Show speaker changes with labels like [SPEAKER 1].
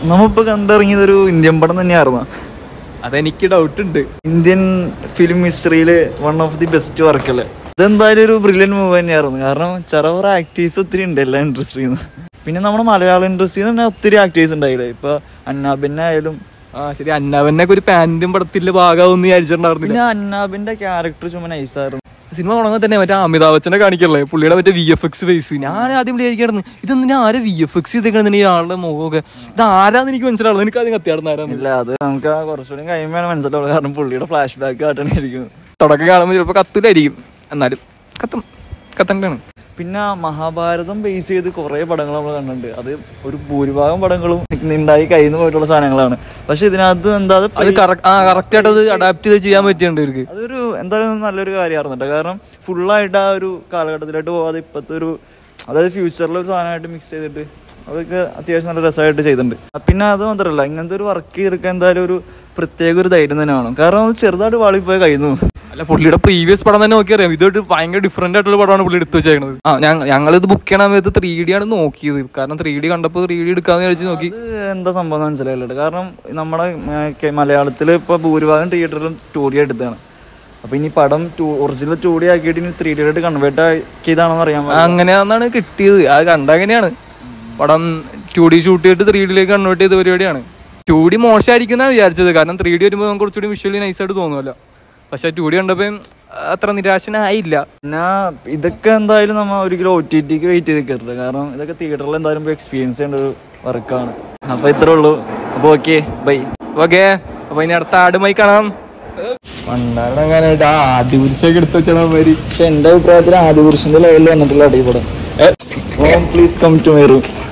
[SPEAKER 1] നമ്മിപ്പോൾ കണ്ടിറങ്ങിയത് ഒരു ഇന്ത്യൻ പടം തന്നെയായിരുന്നു
[SPEAKER 2] അതെനിക്ക് ഡൗട്ട് ഉണ്ട്
[SPEAKER 1] ഇന്ത്യൻ ഫിലിം ഹിസ്റ്ററിയിൽ വൺ ഓഫ് ദി ബെസ്റ്റ് വർക്കല്ലേ ഇതെന്തായാലും ഒരു ബ്രില്യൻ മൂവ് തന്നെയായിരുന്നു കാരണം ചെറവറ ആക്ടേഴ്സ് ഒത്തിരി ഉണ്ട് എല്ലാ ഇൻഡസ്ട്രിയിൽ നിന്ന് പിന്നെ നമ്മുടെ മലയാള ഇൻഡസ്ട്രിയിൽ തന്നെ ഒത്തിരി ആക്ടേഴ്സ് ഉണ്ടായില്ലേ ഇപ്പൊ അന്നാബിന്നെ ആയാലും
[SPEAKER 2] ആ ശരി അന്നാവനൊക്കെ ഒരു പാന്റും പടത്തിന്റെ ഭാഗമാവെന്ന് വിചാരിച്ചിട്ടുണ്ടായിരുന്നില്ല
[SPEAKER 1] പിന്നെ അന്നാബിന്റെ ക്യാരക്ടർ ചുമ്മാ നൈസായിരുന്നു
[SPEAKER 2] സിനിമ തുടങ്ങാൻ തന്നെ മറ്റേ അമിതാഭ് ബച്ചനെ കാണിക്കല്ലേ പുള്ളിയുടെ മറ്റേ വി എഫ് എക്സ് ഫേസ് ഞാൻ ആദ്യം വിചാരിക്കായിരുന്നു ഇതെന്തിനാ ആരെ വി എഫ് എക്സ് ചെയ്തേക്കണെന്ന് ഈ ആളുടെ മുഖമൊക്കെ ഇത് ആരാന്ന് എനിക്ക് മനസ്സിലാവുള്ളൂ എനിക്ക് ആദ്യം കത്തിയാർന്ന് ആരാന്ന്
[SPEAKER 1] ഇല്ല അത് നമുക്ക് ആ കുറച്ചുകൂടി കഴിയുമ്പോഴാണ് മനസ്സിലാവുള്ളൂ കാരണം പുള്ളിയുടെ ഫ്ലാഷ് ബാക്ക് കാട്ടണായിരിക്കും
[SPEAKER 2] തുടക്കം കാണുമ്പോൾ ചിലപ്പോൾ കത്തിലായിരിക്കും എന്നാലും കത്തും കത്തണ്ടാണ്
[SPEAKER 1] പിന്നെ മഹാഭാരതം ബേസ് ചെയ്ത് കുറേ പടങ്ങൾ നമ്മൾ കണ്ടിട്ടുണ്ട് അത് ഒരു ഭൂരിഭാഗം പടങ്ങളും ഉണ്ടായി കയ്യിൽ നിന്ന് പോയിട്ടുള്ള സാധനങ്ങളാണ് പക്ഷെ ഇതിനകത്ത് എന്താ അത്
[SPEAKER 2] അത് കറക്റ്റ് ആ കറക്റ്റ് ആയിട്ട് അത് അഡാപ്റ്റ് ചെയ്ത് ചെയ്യാൻ പറ്റിയുണ്ട് ഇവർക്ക്
[SPEAKER 1] അതൊരു എന്തായാലും നല്ലൊരു കാര്യമായിരുന്നു കേട്ടോ കാരണം ഫുള്ളായിട്ട് ആ ഒരു കാലഘട്ടത്തിലോട്ട് പോവാതെ ഇപ്പോഴത്തെ ഒരു അതായത് ഫ്യൂച്ചറിൽ ഒരു സാധനമായിട്ട് മിക്സ് ചെയ്തിട്ട് അതൊക്കെ അത്യാവശ്യം നല്ല രസമായിട്ട് ചെയ്തിട്ടുണ്ട് പിന്നെ അത് മാത്രമല്ല ഇങ്ങനത്തെ ഒരു വർക്ക് ചെയ്തെടുക്കാൻ എന്തായാലും ഒരു പ്രത്യേക ഒരു ധൈര്യം തന്നെ വേണം കാരണം അത് ചെറുതായിട്ട് വാളിപ്പോയി കഴിയുന്നു
[SPEAKER 2] അല്ല പുള്ളിയുടെ പ്രീവിയസ് പടം തന്നെ നോക്കിയറിയാം ഇതൊരു ഭയങ്കര ഡിഫറെന്റ് ആയിട്ടുള്ള പടമാണ് പുള്ളി എടുത്തു വെച്ചേക്കുന്നത് ആ ഞങ്ങൾ ഞങ്ങളിത് ബുക്ക് ചെയ്യണ സമയത്ത് ത്രീ ഡി ആണ് നോക്കിയത് കാരണം ത്രീ ഡി കണ്ടപ്പോൾ ത്രീ ഡി എടുക്കാന്ന് വിചാരിച്ച് നോക്കി
[SPEAKER 1] അത് എന്താ സംഭവം എന്ന് മനസ്സിലായില്ല കാരണം നമ്മുടെ മലയാളത്തിൽ ഇപ്പോൾ ഭൂരിഭാഗം തിയേറ്ററിലും ടു ഡി എടുത്താണ് അപ്പൊ ഇനി പടം ടു ഒറിജിനൽ ടു ഡി ആക്കിയിട്ട് ഇനി ത്രീ ഡി ആയിട്ട് കൺവേർട്ട് ആക്കിയതാണെന്ന് അറിയാൻ പാടില്ല.
[SPEAKER 2] അങ്ങനെയാണെന്നാണ് കിട്ടിയത് അത് കണ്ട അങ്ങനെയാണ് പടം ടു ഡി ഷൂട്ട് ചെയ്തിട്ട് ത്രീ ഡിയിലേക്ക് കൺവേർട്ട് ചെയ്ത പരിപാടിയാണ് ടു ഡി മോശമായിരിക്കുന്ന വിചാരിച്ചത് കാരണം ത്രീ ഡി വരുമ്പോൾ നമുക്ക് കുറച്ചുകൂടി വിഷ്വലി നൈസായിട്ട് തോന്നുമല്ലോ പക്ഷെ ടു ഡി കണ്ടപ്പോൾ അത്ര നിരാശനായില്ല
[SPEAKER 1] പിന്നെ ഇതൊക്കെ എന്തായാലും നമ്മൾ ഒരിക്കലും ഒ ടി ടിക്ക് വെയിറ്റ് ചെയ്ത് കയറില്ല കാരണം ഇതൊക്കെ തിയേറ്ററിൽ എന്തായാലും എക്സ്പീരിയൻസ് ചെയ്യേണ്ട ഒരു വർക്കാണ് അപ്പൊ ഇത്രേ ഉള്ളൂ അപ്പൊ ഓക്കെ ബൈ
[SPEAKER 2] ഓക്കെ അപ്പൊ ഇനി അടുത്ത ആടുമായി കാണാം പണ്ടാണ് ആദ്യപുരുഷൊക്കെ എടുത്തു വെച്ചാൽ
[SPEAKER 1] പക്ഷെ എന്റെ അഭിപ്രായത്തിൽ ആദിപുരുഷന്റെ ലെവലിൽ വന്നിട്ടുള്ള അടിപടം please come to my room